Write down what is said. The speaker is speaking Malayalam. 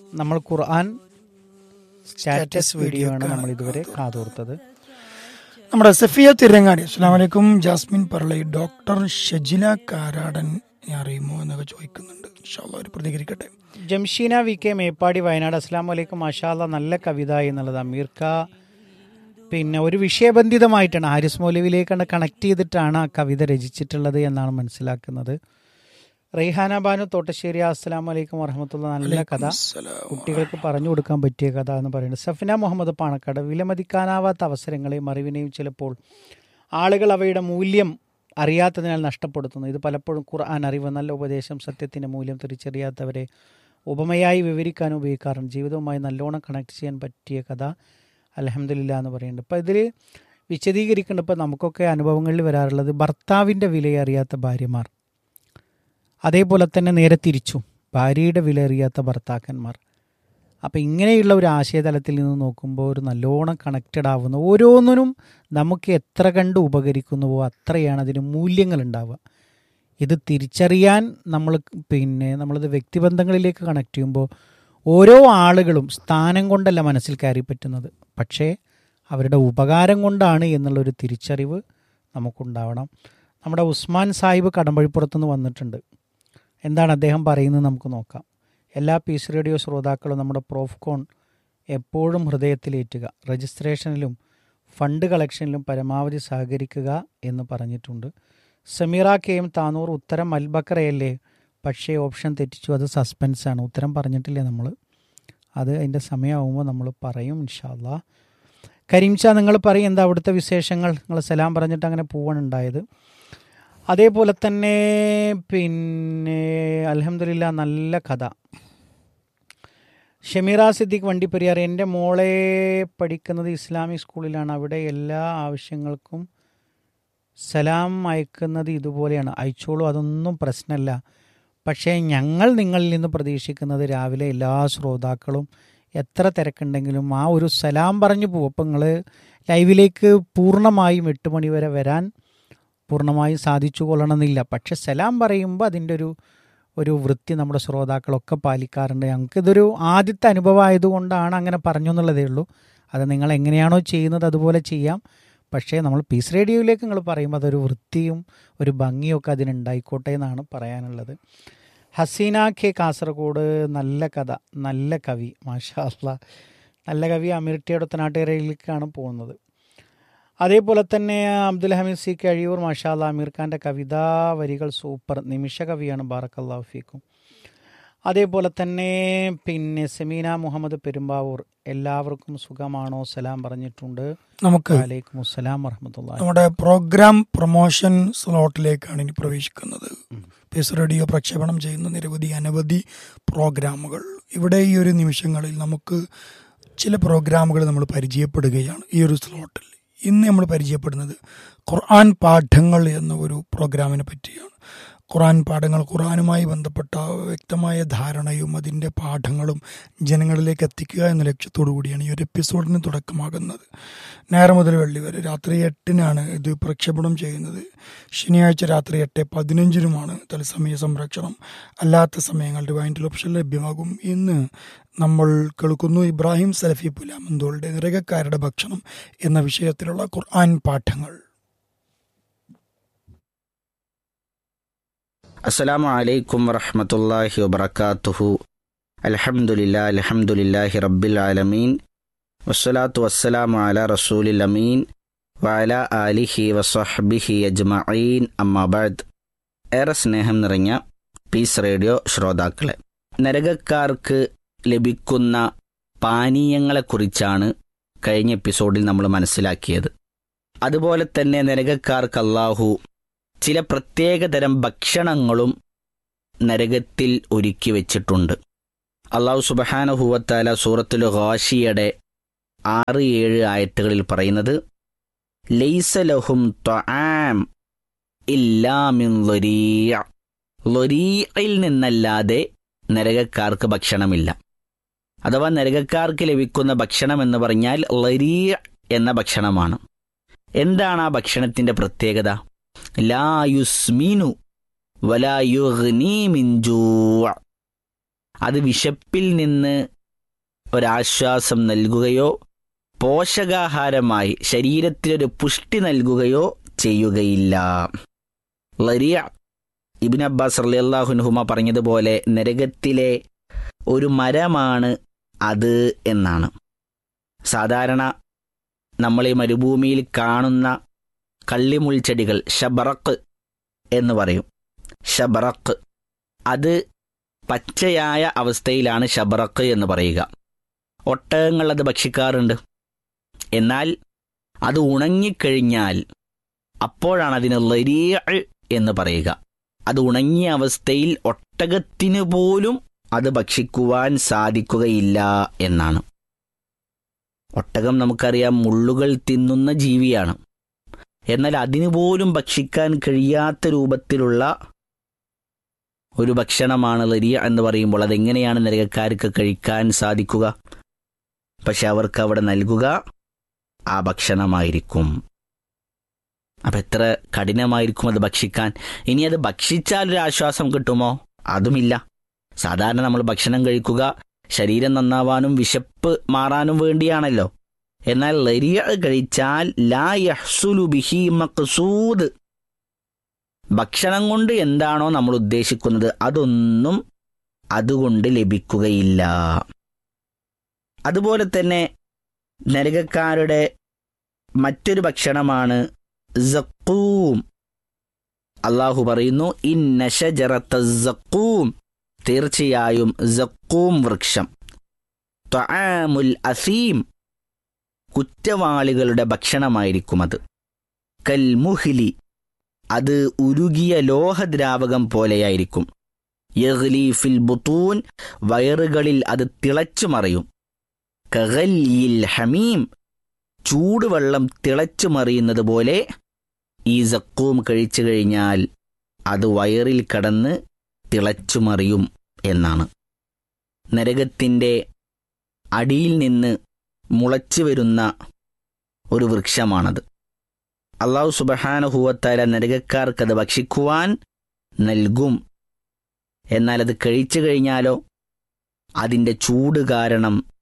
നമ്മൾ ഖുർആൻ സ്റ്റാറ്റസ് വീഡിയോ ആണ് നമ്മൾ ഇതുവരെ കാതോർത്തത് നമ്മുടെ സഫിയ തിരങ്ങാടി അസ്സാം വലൈക്കും ജാസ്മിൻ പറളി ഡോക്ടർ ഷജില കാരാടൻ അറിയുമോ എന്നൊക്കെ ചോദിക്കുന്നുണ്ട് ഇൻഷാല്ലാ അവർ പ്രതികരിക്കട്ടെ ജംഷീന വി കെ മേപ്പാടി വയനാട് അസ്സാം വലൈക്കും മാഷാല്ല നല്ല കവിത എന്നുള്ളത് അമീർ ഖാ പിന്നെ ഒരു വിഷയബന്ധിതമായിട്ടാണ് ഹാരിസ് മൗലവിയിലേക്കാണ് കണക്ട് ചെയ്തിട്ടാണ് ആ കവിത രചിച്ചിട്ടുള്ളത് എന്നാണ് മനസ്സിലാക്കുന്നത് റെയ്ഹാന ബാനു തോട്ടശ്ശേരി അസ്സലാം വലൈക്കും വറഹമത്തുള്ള നല്ല കഥ അസ്സലാം. കുട്ടികൾക്ക് പറഞ്ഞു കൊടുക്കാൻ പറ്റിയ കഥ എന്ന് പറയുന്നത് സഫിന മുഹമ്മദ് പാണക്കാട് വിലമതിക്കാനാവാത്ത അവസരങ്ങളെയും അറിവിനെയും ചിലപ്പോൾ ആളുകൾ അവയുടെ മൂല്യം അറിയാത്തതിനാൽ നഷ്ടപ്പെടുത്തുന്നു ഇത് പലപ്പോഴും ഖുർആൻ അറിവ് നല്ല ഉപദേശം സത്യത്തിൻ്റെ മൂല്യം തിരിച്ചറിയാത്തവരെ ഉപമയായി വിവരിക്കാൻ ഉപയോഗിക്കാറുണ്ട് ജീവിതവുമായി നല്ലോണം കണക്ട് ചെയ്യാൻ പറ്റിയ കഥ അലഹമില്ല എന്ന് പറയുന്നുണ്ട് അപ്പോൾ ഇതിൽ വിശദീകരിക്കേണ്ട ഇപ്പോൾ നമുക്കൊക്കെ അനുഭവങ്ങളിൽ വരാറുള്ളത് ഭർത്താവിൻ്റെ വിലയെ അറിയാത്ത ഭാര്യമാർ അതേപോലെ തന്നെ നേരെ തിരിച്ചും ഭാര്യയുടെ വില അറിയാത്ത ഭർത്താക്കന്മാർ അപ്പം ഇങ്ങനെയുള്ള ഒരു ആശയതലത്തിൽ നിന്ന് നോക്കുമ്പോൾ ഒരു നല്ലോണം കണക്റ്റഡ് ആവുന്ന ഓരോന്നിനും നമുക്ക് എത്ര കണ്ട് ഉപകരിക്കുന്നുവോ അത്രയാണ് അതിന് മൂല്യങ്ങൾ ഉണ്ടാവുക ഇത് തിരിച്ചറിയാൻ നമ്മൾ പിന്നെ നമ്മളത് വ്യക്തിബന്ധങ്ങളിലേക്ക് കണക്ട് ചെയ്യുമ്പോൾ ഓരോ ആളുകളും സ്ഥാനം കൊണ്ടല്ല മനസ്സിൽ കയറി പറ്റുന്നത് പക്ഷേ അവരുടെ ഉപകാരം കൊണ്ടാണ് എന്നുള്ളൊരു തിരിച്ചറിവ് നമുക്കുണ്ടാവണം നമ്മുടെ ഉസ്മാൻ സാഹിബ് കടമ്പഴിപ്പുറത്തുനിന്ന് വന്നിട്ടുണ്ട് എന്താണ് അദ്ദേഹം പറയുന്നത് നമുക്ക് നോക്കാം എല്ലാ പീസ് റേഡിയോ ശ്രോതാക്കളും നമ്മുടെ പ്രോഫ്കോൺ എപ്പോഴും ഹൃദയത്തിലേറ്റുക രജിസ്ട്രേഷനിലും ഫണ്ട് കളക്ഷനിലും പരമാവധി സഹകരിക്കുക എന്ന് പറഞ്ഞിട്ടുണ്ട് സമീറ കെ എം താനൂർ ഉത്തരം അൽബക്കറയല്ലേ പക്ഷേ ഓപ്ഷൻ തെറ്റിച്ചു അത് സസ്പെൻസാണ് ഉത്തരം പറഞ്ഞിട്ടില്ലേ നമ്മൾ അത് അതിൻ്റെ സമയമാകുമ്പോൾ നമ്മൾ പറയും ഇൻഷാല്ലാ കരീംഷ നിങ്ങൾ പറയും എന്താ അവിടുത്തെ വിശേഷങ്ങൾ നിങ്ങൾ സലാം പറഞ്ഞിട്ട് അങ്ങനെ പോവാണ് ഉണ്ടായത് അതേപോലെ തന്നെ പിന്നെ അലഹമില്ല നല്ല കഥ ഷമീറ സിദ്ദിഖ് വണ്ടിപ്പെരിയാർ എൻ്റെ മോളെ പഠിക്കുന്നത് ഇസ്ലാമിക് സ്കൂളിലാണ് അവിടെ എല്ലാ ആവശ്യങ്ങൾക്കും സലാം അയക്കുന്നത് ഇതുപോലെയാണ് അയച്ചോളൂ അതൊന്നും പ്രശ്നമല്ല പക്ഷേ ഞങ്ങൾ നിങ്ങളിൽ നിന്ന് പ്രതീക്ഷിക്കുന്നത് രാവിലെ എല്ലാ ശ്രോതാക്കളും എത്ര തിരക്കുണ്ടെങ്കിലും ആ ഒരു സലാം പറഞ്ഞു പോകും അപ്പം നിങ്ങൾ ലൈവിലേക്ക് പൂർണ്ണമായും എട്ട് മണി വരെ വരാൻ പൂർണ്ണമായും സാധിച്ചു കൊള്ളണമെന്നില്ല പക്ഷെ സലാം പറയുമ്പോൾ അതിൻ്റെ ഒരു ഒരു വൃത്തി നമ്മുടെ ശ്രോതാക്കളൊക്കെ പാലിക്കാറുണ്ട് ഞങ്ങൾക്കിതൊരു ആദ്യത്തെ അനുഭവമായതുകൊണ്ടാണ് അങ്ങനെ പറഞ്ഞു എന്നുള്ളതേ ഉള്ളൂ അത് നിങ്ങൾ എങ്ങനെയാണോ ചെയ്യുന്നത് അതുപോലെ ചെയ്യാം പക്ഷേ നമ്മൾ പീസ് റേഡിയോയിലേക്ക് നിങ്ങൾ പറയുമ്പോൾ അതൊരു വൃത്തിയും ഒരു ഭംഗിയും ഒക്കെ അതിനുണ്ടായിക്കോട്ടെ എന്നാണ് പറയാനുള്ളത് ഹസീന കെ കാസർഗോഡ് നല്ല കഥ നല്ല കവി മാഷാ അല്ലാ നല്ല കവി അമീർട്ടിയുടെ ഒത്തനാട്ടുകരയിലേക്കാണ് പോകുന്നത് അതേപോലെ തന്നെ അബ്ദുൽ ഹമീദ് സി കഴിയൂർ മാഷാല്ല അമീർ ഖാൻ്റെ കവിതാ വരികൾ സൂപ്പർ നിമിഷ കവിയാണ് ബാറക്കല്ലാഹു ഫീക്കും അതേപോലെ തന്നെ പിന്നെ സെമീന മുഹമ്മദ് പെരുമ്പാവൂർ എല്ലാവർക്കും സുഖമാണോ സലാം പറഞ്ഞിട്ടുണ്ട് നമുക്ക് വലൈക്കും അസ്സലാം വറഹമത്തുള്ള നമ്മുടെ പ്രോഗ്രാം പ്രൊമോഷൻ സ്ലോട്ടിലേക്കാണ് ഇനി പ്രവേശിക്കുന്നത് പീസ് റേഡിയോ പ്രക്ഷേപണം ചെയ്യുന്ന നിരവധി അനവധി പ്രോഗ്രാമുകൾ ഇവിടെ ഈ ഒരു നിമിഷങ്ങളിൽ നമുക്ക് ചില പ്രോഗ്രാമുകൾ നമ്മൾ പരിചയപ്പെടുകയാണ് ഈ ഒരു സ്ലോട്ടിൽ ഇന്ന് നമ്മൾ പരിചയപ്പെടുന്നത് ഖുർആൻ പാഠങ്ങൾ എന്ന ഒരു പ്രോഗ്രാമിനെ പറ്റിയാണ് ഖുർആൻ പാഠങ്ങൾ ഖുർആനുമായി ബന്ധപ്പെട്ട വ്യക്തമായ ധാരണയും അതിൻ്റെ പാഠങ്ങളും ജനങ്ങളിലേക്ക് എത്തിക്കുക എന്ന ലക്ഷ്യത്തോടു കൂടിയാണ് ഈ ഒരു എപ്പിസോഡിന് തുടക്കമാകുന്നത് ഞായർ മുതൽ വെള്ളി വരെ രാത്രി എട്ടിനാണ് ഇത് പ്രക്ഷേപണം ചെയ്യുന്നത് ശനിയാഴ്ച രാത്രി എട്ട് പതിനഞ്ചിനുമാണ് തത്സമയ സംരക്ഷണം അല്ലാത്ത സമയങ്ങൾ ഡിവൈൻഡിൽ ഓപ്ഷൻ ലഭ്യമാകും ഇന്ന് നമ്മൾ കേൾക്കുന്നു ഇബ്രാഹിം സലഫി പുലാമന്തോളുടെ നിറകക്കാരുടെ ഭക്ഷണം എന്ന വിഷയത്തിലുള്ള ഖുർആൻ പാഠങ്ങൾ السلام عليكم ورحمة الله وبركاته الحمد لله الحمد لله رب العالمين والصلاة والسلام على رسول الأمين وعلى آله وصحبه أجمعين أما بعد ഏറെ സ്നേഹം നിറഞ്ഞ പീസ് റേഡിയോ ശ്രോതാക്കളെ നരകക്കാർക്ക് ലഭിക്കുന്ന പാനീയങ്ങളെക്കുറിച്ചാണ് കഴിഞ്ഞ എപ്പിസോഡിൽ നമ്മൾ മനസ്സിലാക്കിയത് അതുപോലെ തന്നെ നരകക്കാർക്ക് അള്ളാഹു ചില പ്രത്യേകതരം ഭക്ഷണങ്ങളും നരകത്തിൽ ഒരുക്കി വെച്ചിട്ടുണ്ട് അള്ളാഹു സുബഹാനഹുവത്താല സൂറത്തുൽ ഹാഷിയുടെ ആറ് ഏഴ് ആയത്തുകളിൽ പറയുന്നത് ലൈസലഹും ത്വആം ഇല്ലാമിൻ ലൊരീഅ ലൊരീയിൽ നിന്നല്ലാതെ നരകക്കാർക്ക് ഭക്ഷണമില്ല അഥവാ നരകക്കാർക്ക് ലഭിക്കുന്ന ഭക്ഷണം എന്ന് പറഞ്ഞാൽ ലരീ എന്ന ഭക്ഷണമാണ് എന്താണ് ആ ഭക്ഷണത്തിന്റെ പ്രത്യേകത ലാ യുസ്മീനു വലാ യുഗ്നീ മിൻ ജൂ' അത് വിശപ്പിൽ നിന്ന് ഒരാശ്വാസം നൽകുകയോ പോഷകാഹാരമായി ശരീരത്തിനൊരു പുഷ്ടി നൽകുകയോ ചെയ്യുകയില്ല ലരിയ ഇബിൻ അബ്ബാസ് അള്ളാഹുനുഹുമ പറഞ്ഞതുപോലെ നരകത്തിലെ ഒരു മരമാണ് അത് എന്നാണ് സാധാരണ നമ്മൾ ഈ മരുഭൂമിയിൽ കാണുന്ന കള്ളിമുൾച്ചെടികൾ ഷബറക്ക് എന്ന് പറയും ഷബറക്ക് അത് പച്ചയായ അവസ്ഥയിലാണ് ഷബറക്ക് എന്ന് പറയുക ഒട്ടകങ്ങൾ അത് ഭക്ഷിക്കാറുണ്ട് എന്നാൽ അത് ഉണങ്ങിക്കഴിഞ്ഞാൽ അപ്പോഴാണ് അതിന് ലരിയ എന്ന് പറയുക അത് ഉണങ്ങിയ അവസ്ഥയിൽ ഒട്ടകത്തിന് പോലും അത് ഭക്ഷിക്കുവാൻ സാധിക്കുകയില്ല എന്നാണ് ഒട്ടകം നമുക്കറിയാം മുള്ളുകൾ തിന്നുന്ന ജീവിയാണ് എന്നാൽ അതിനു പോലും ഭക്ഷിക്കാൻ കഴിയാത്ത രൂപത്തിലുള്ള ഒരു ഭക്ഷണമാണ് ലരിയ എന്ന് പറയുമ്പോൾ അതെങ്ങനെയാണ് നരകക്കാർക്ക് കഴിക്കാൻ സാധിക്കുക പക്ഷെ അവർക്ക് അവിടെ നൽകുക ആ ഭക്ഷണമായിരിക്കും അപ്പം എത്ര കഠിനമായിരിക്കും അത് ഭക്ഷിക്കാൻ ഇനി അത് ഭക്ഷിച്ചാൽ ഒരു ആശ്വാസം കിട്ടുമോ അതുമില്ല സാധാരണ നമ്മൾ ഭക്ഷണം കഴിക്കുക ശരീരം നന്നാവാനും വിശപ്പ് മാറാനും വേണ്ടിയാണല്ലോ എന്നാൽ ലരിയ കഴിച്ചാൽ ലാ യഹ്സുലു ബിഹി മഖ്സൂദ് ഭക്ഷണം കൊണ്ട് എന്താണോ നമ്മൾ ഉദ്ദേശിക്കുന്നത് അതൊന്നും അതുകൊണ്ട് ലഭിക്കുകയില്ല അതുപോലെ തന്നെ നരകക്കാരുടെ മറ്റൊരു ഭക്ഷണമാണ് സക്കൂം അള്ളാഹു പറയുന്നു ഇന്ന ഷജറത്ത സക്കൂം തീർച്ചയായും സക്കൂം വൃക്ഷം ത്വആമുൽ അസീം കുറ്റവാളികളുടെ ഭക്ഷണമായിരിക്കും അത് കൽമുഹ്ലി അത് ഉരുകിയ ലോഹദ്രാവകം പോലെയായിരിക്കും യഗ്ലി ഫിൽ ബുത്തൂൻ വയറുകളിൽ അത് തിളച്ചു മറിയും കഗല്യിൽ ഹമീം ചൂടുവെള്ളം തിളച്ചു മറിയുന്നത് പോലെ ഈ സക്കൂം കഴിച്ചു കഴിഞ്ഞാൽ അത് വയറിൽ കടന്ന് തിളച്ചു മറിയും എന്നാണ് നരകത്തിൻ്റെ അടിയിൽ നിന്ന് മുളച്ചു വരുന്ന ഒരു വൃക്ഷമാണത് അള്ളാഹു സുബഹാനുഹൂവത്തായ നരകക്കാർക്കത് ഭക്ഷിക്കുവാൻ നൽകും എന്നാൽ അത് കഴിച്ചു കഴിഞ്ഞാലോ അതിൻ്റെ ചൂട് കാരണം